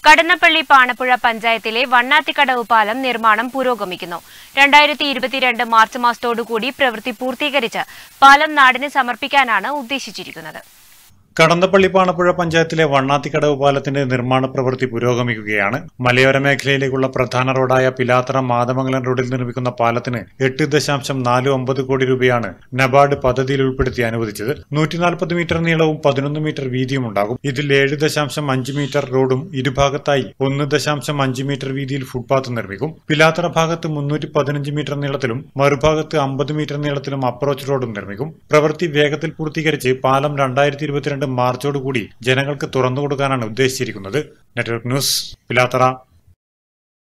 കടന്നപ്പള്ളി പാണപ്പുഴ പഞ്ചായത്തിലെ വണ്ണാത്തിക്കടവ് പാലം നിർമ്മാണം പുരോഗമിക്കുന്നു രണ്ടായിരത്തി ഇരുപത്തിരണ്ട് മാർച്ച് മാസത്തോടുകൂടി പ്രവൃത്തി പൂർത്തീകരിച്ച് പാലം നാടിന് സമർപ്പിക്കാനാണ് ഉദ്ദേശിച്ചിരിക്കുന്നത് കടന്തപ്പള്ളി പാണപ്പുഴ പഞ്ചായത്തിലെ വണ്ണാത്തിക്കടവ് പാലത്തിന്റെ നിർമ്മാണ പ്രവൃത്തി പുരോഗമിക്കുകയാണ് മലയോര മേഖലയിലേക്കുള്ള പ്രധാന റോഡായ പിലാത്തറ മാതമംഗലം റോഡിൽ നിർമ്മിക്കുന്ന പാലത്തിന് എട്ട് ദശാംശം നാല് ഒമ്പത് കോടി രൂപയാണ് നബാർഡ് പദ്ധതിയിൽ ഉൾപ്പെടുത്തി അനുവദിച്ചത് നൂറ്റി നാൽപ്പത് മീറ്റർ നീളവും പതിനൊന്ന് മീറ്റർ വീതിയും ഉണ്ടാകും ഇതിൽ ഏഴ് ദശാംശം അഞ്ച് മീറ്റർ റോഡും ഇരുഭാഗത്തായി ഒന്ന് ദശാംശം അഞ്ച് മീറ്റർ വീതിയിൽ ഫുട്പാത്ത് നിർമ്മിക്കും പിലാത്തറ ഭാഗത്ത് മുന്നൂറ്റി പതിനഞ്ച് മീറ്റർ നീളത്തിലും മറുഭാഗത്ത് അമ്പത് മീറ്റർ നീളത്തിലും അപ്രോച്ച് റോഡും നിർമ്മിക്കും പ്രവൃത്തി വേഗത്തിൽ പൂർത്തീകരിച്ച് പാലം രണ്ടായിരത്തി ഇരുപത്തിരണ്ട് മാർച്ചോടുകൂടി ജനങ്ങൾക്ക് തുറന്നുകൊടുക്കാനാണ് ഉദ്ദേശിച്ചിരിക്കുന്നത് നെറ്റ്വർക്ക് ന്യൂസ് പിലാത്തറ